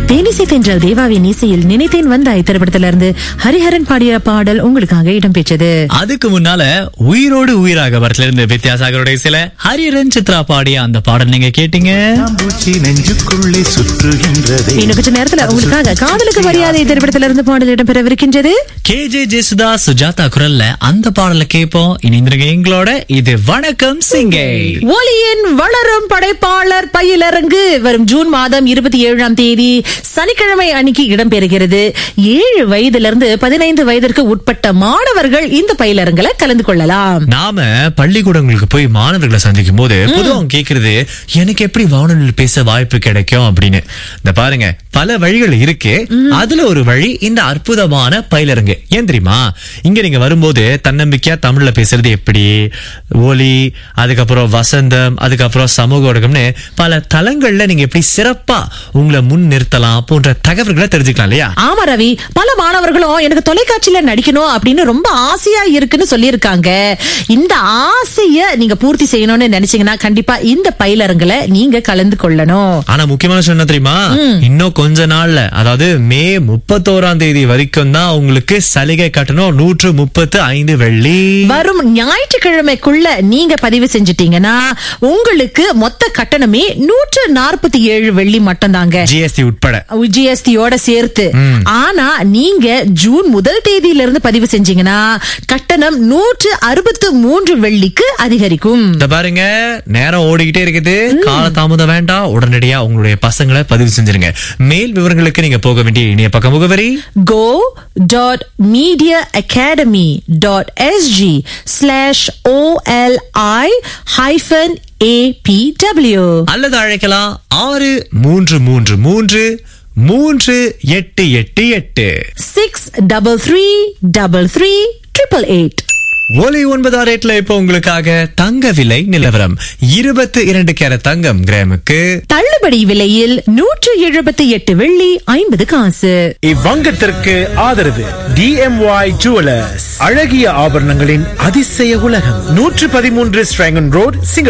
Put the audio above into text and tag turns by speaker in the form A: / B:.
A: தேனிசை தென்றல் தேவாவின் இசையில் நினைத்தேன் வந்தாய் திரைப்படத்தில இருந்து ஹரிஹரன் பாடிய பாடல் உங்களுக்காக இடம்பெற்றது
B: அதுக்கு முன்னால உயிரோடு உயிராக வரத்துல இருந்து வித்யாசாகருடைய சில ஹரிரன் சித்ரா பாடிய அந்த பாடல் நீங்க கேட்டீங்க
C: பூச்சி நெஞ்சுக்குள்ளே சுற்றுகின்றதே
A: இன்னும் கொஞ்ச நேரத்துல உங்களுக்காக காதலுக்கு மரியாதை திரைப்படத்தில இருந்து பாடல் இடம்பெறவிருக்கின்றது
B: கே ஜே ஜெசுதா சுஜாதா குரல்ல அந்த பாடலை கேட்போம் இணைந்திருங்க எங்களோட இது வணக்கம் சிங்கை
A: ஒலியின் வளரும் படைப்பாளர் பயிலரங்கு வரும் ஜூன் மாதம் இருபத்தி ஏழாம் தேதி சனிக்கிழமை அன்னைக்கு இடம்பெறுகிறது ஏழு வயதிலிருந்து பதினைந்து வயதிற்கு உட்பட்ட மாணவர்கள் இந்த பயிலரங்குல கலந்து கொள்ளலாம்
B: நாம பள்ளிக்கூடங்களுக்கு போய் மாணவர்களை சந்திக்கும் போது பொதுவா அவங்க கேக்குறது எனக்கு எப்படி வானொலியில் பேச வாய்ப்பு கிடைக்கும் அப்படின்னு இந்த பாருங்க பல வழிகள் இருக்கு அதுல ஒரு வழி இந்த அற்புதமான பயிலரங்கு ஏன் தெரியுமா இங்க நீங்க வரும்போது தன்னம்பிக்கையா தமிழ்ல பேசுறது எப்படி ஒலி அதுக்கப்புறம் வசந்தம் அதுக்கப்புறம் சமூக ஊடகம்னு பல தளங்கள்ல நீங்க எப்படி சிறப்பா உங்களை முன் நிறுத்தலாம் போன்ற தகவல்களை தெரிஞ்சுக்கலாம் இல்லையா
A: ஆமா ரவி பல மாணவர்களும் எனக்கு தொலைக்காட்சியில நடிக்கணும் அப்படின்னு ரொம்ப ஆசையா இருக்குன்னு சொல்லியிருக்காங்க இந்த ஆசைய நீங்க பூர்த்தி செய்யணும்னு நினைச்சீங்கன்னா கண்டிப்பா இந்த பயிலரங்குல நீங்க கலந்து கொள்ளணும்
B: ஆனா முக்கியமான விஷயம் என்ன தெரியுமா இன்னும் கொஞ்ச நாள்ல அதாவது மே முப்பத்தோராம் தேதி வரைக்கும் தான் உங்களுக்கு சலுகை கட்டணம் நூற்று முப்பத்து ஐந்து வெள்ளி
A: வரும் ஞாயிற்றுக்கிழமைக்குள்ள நீங்க பதிவு செஞ்சிட்டீங்கன்னா உங்களுக்கு மொத்த கட்டணமே நூற்று நாற்பத்தி ஏழு வெள்ளி மட்டும் தாங்க
B: ஜிஎஸ்டி உட்பட
A: ஜிஎஸ்டியோட சேர்த்து ஆனா நீங்க ஜூன் முதல் தேதியில இருந்து பதிவு செஞ்சீங்கன்னா கட்டணம் நூற்று அறுபத்து மூன்று வெள்ளிக்கு அதிகரிக்கும்
B: இந்த பாருங்க நேரம் ஓடிக்கிட்டே இருக்குது கால தாமதம் வேண்டாம் உடனடியா உங்களுடைய பசங்களை பதிவு செஞ்சிருங்க மேல் விவரங்களுக்கு நீங்க போக வேண்டிய இணைய பக்க முகவரி
A: go dot media academy dot sg slash oli hyphen apw
B: அல்லது அழைக்கலாம் ஆறு மூன்று மூன்று மூன்று மூன்று எட்டு எட்டு எட்டு
A: six double three double three triple eight
B: ஒலி ஒன்பதாம் ரேட்ல இப்போ உங்களுக்காக தங்க விலை நிலவரம் இருபத்தி இரண்டு கேரட் தங்கம் கிராமுக்கு
A: தள்ளுபடி விலையில் நூற்று எழுபத்தி எட்டு வெள்ளி ஐம்பது காசு
D: இவ்வங்கத்திற்கு ஆதரவு டிஎம்ஒய் ஜுவலர்ஸ் அழகிய ஆபரணங்களின் அதிசய உலகம் நூற்று பதிமூன்று ஸ்ட்ராங்கன் ரோட் சிங்கப்பூர்